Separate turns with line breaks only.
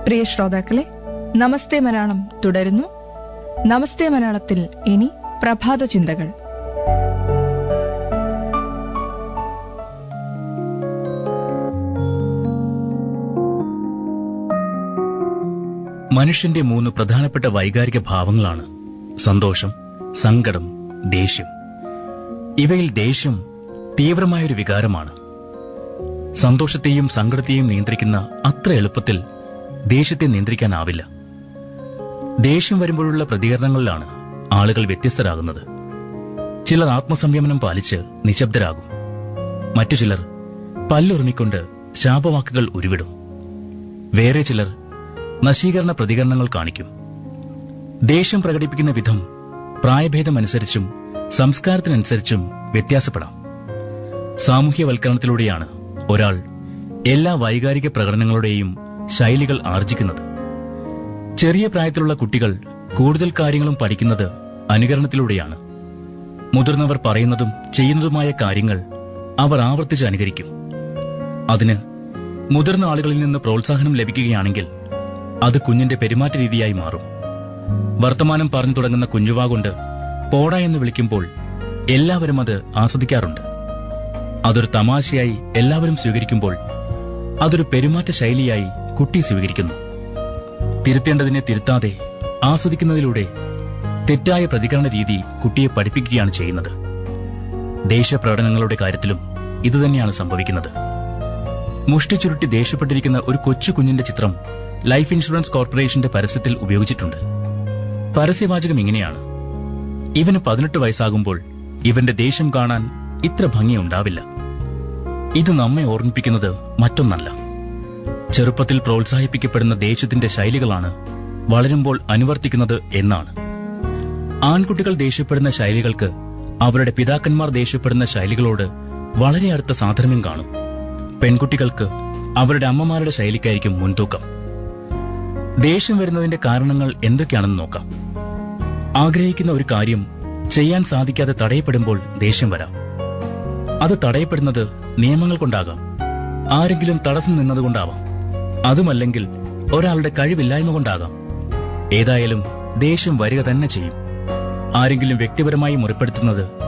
പ്രിയ ശ്രോതാക്കളെ നമസ്തേ മലയാളം തുടരുന്നു നമസ്തേ മലയാളത്തിൽ ഇനി പ്രഭാത ചിന്തകൾ
മനുഷ്യന്റെ മൂന്ന് പ്രധാനപ്പെട്ട വൈകാരിക ഭാവങ്ങളാണ് സന്തോഷം സങ്കടം ദേഷ്യം ഇവയിൽ ദേഷ്യം തീവ്രമായൊരു വികാരമാണ് സന്തോഷത്തെയും സങ്കടത്തെയും നിയന്ത്രിക്കുന്ന അത്ര എളുപ്പത്തിൽ ദേഷ്യത്തെ നിയന്ത്രിക്കാനാവില്ല ദേഷ്യം വരുമ്പോഴുള്ള പ്രതികരണങ്ങളിലാണ് ആളുകൾ വ്യത്യസ്തരാകുന്നത് ചിലർ ആത്മസംയമനം പാലിച്ച് നിശബ്ദരാകും മറ്റു ചിലർ പല്ലുറുമിക്കൊണ്ട് ശാപവാക്കുകൾ ഉരുവിടും വേറെ ചിലർ നശീകരണ പ്രതികരണങ്ങൾ കാണിക്കും ദേഷ്യം പ്രകടിപ്പിക്കുന്ന വിധം പ്രായഭേദമനുസരിച്ചും സംസ്കാരത്തിനനുസരിച്ചും വ്യത്യാസപ്പെടാം സാമൂഹ്യവൽക്കരണത്തിലൂടെയാണ് ഒരാൾ എല്ലാ വൈകാരിക പ്രകടനങ്ങളുടെയും ശൈലികൾ ആർജിക്കുന്നത് ചെറിയ പ്രായത്തിലുള്ള കുട്ടികൾ കൂടുതൽ കാര്യങ്ങളും പഠിക്കുന്നത് അനുകരണത്തിലൂടെയാണ് മുതിർന്നവർ പറയുന്നതും ചെയ്യുന്നതുമായ കാര്യങ്ങൾ അവർ ആവർത്തിച്ച് അനുകരിക്കും അതിന് മുതിർന്ന ആളുകളിൽ നിന്ന് പ്രോത്സാഹനം ലഭിക്കുകയാണെങ്കിൽ അത് കുഞ്ഞിന്റെ പെരുമാറ്റ രീതിയായി മാറും വർത്തമാനം പറഞ്ഞു തുടങ്ങുന്ന കുഞ്ഞുവാ കൊണ്ട് പോട എന്ന് വിളിക്കുമ്പോൾ എല്ലാവരും അത് ആസ്വദിക്കാറുണ്ട് അതൊരു തമാശയായി എല്ലാവരും സ്വീകരിക്കുമ്പോൾ അതൊരു പെരുമാറ്റ ശൈലിയായി കുട്ടി സ്വീകരിക്കുന്നു തിരുത്തേണ്ടതിനെ തിരുത്താതെ ആസ്വദിക്കുന്നതിലൂടെ തെറ്റായ പ്രതികരണ രീതി കുട്ടിയെ പഠിപ്പിക്കുകയാണ് ചെയ്യുന്നത് ദേഷ്യപ്രകടനങ്ങളുടെ കാര്യത്തിലും ഇതുതന്നെയാണ് സംഭവിക്കുന്നത് മുഷ്ടി ചുരുട്ടി ദേഷ്യപ്പെട്ടിരിക്കുന്ന ഒരു കൊച്ചു കുഞ്ഞിന്റെ ചിത്രം ലൈഫ് ഇൻഷുറൻസ് കോർപ്പറേഷന്റെ പരസ്യത്തിൽ ഉപയോഗിച്ചിട്ടുണ്ട് പരസ്യവാചകം ഇങ്ങനെയാണ് ഇവന് പതിനെട്ട് വയസ്സാകുമ്പോൾ ഇവന്റെ ദേഷ്യം കാണാൻ ഇത്ര ഭംഗിയുണ്ടാവില്ല ഇത് നമ്മെ ഓർമ്മിപ്പിക്കുന്നത് മറ്റൊന്നല്ല ചെറുപ്പത്തിൽ പ്രോത്സാഹിപ്പിക്കപ്പെടുന്ന ദേഷ്യത്തിന്റെ ശൈലികളാണ് വളരുമ്പോൾ അനുവർത്തിക്കുന്നത് എന്നാണ് ആൺകുട്ടികൾ ദേഷ്യപ്പെടുന്ന ശൈലികൾക്ക് അവരുടെ പിതാക്കന്മാർ ദേഷ്യപ്പെടുന്ന ശൈലികളോട് വളരെ അടുത്ത സാധർമ്യം കാണും പെൺകുട്ടികൾക്ക് അവരുടെ അമ്മമാരുടെ ശൈലിക്കായിരിക്കും മുൻതൂക്കം ദേഷ്യം വരുന്നതിന്റെ കാരണങ്ങൾ എന്തൊക്കെയാണെന്ന് നോക്കാം ആഗ്രഹിക്കുന്ന ഒരു കാര്യം ചെയ്യാൻ സാധിക്കാതെ തടയപ്പെടുമ്പോൾ ദേഷ്യം വരാം അത് തടയപ്പെടുന്നത് നിയമങ്ങൾ കൊണ്ടാകാം ആരെങ്കിലും തടസ്സം നിന്നതുകൊണ്ടാവാം അതുമല്ലെങ്കിൽ ഒരാളുടെ കഴിവില്ലായ്മ കൊണ്ടാകാം ഏതായാലും ദേഷ്യം വരിക തന്നെ ചെയ്യും ആരെങ്കിലും വ്യക്തിപരമായി മുറിപ്പെടുത്തുന്നത്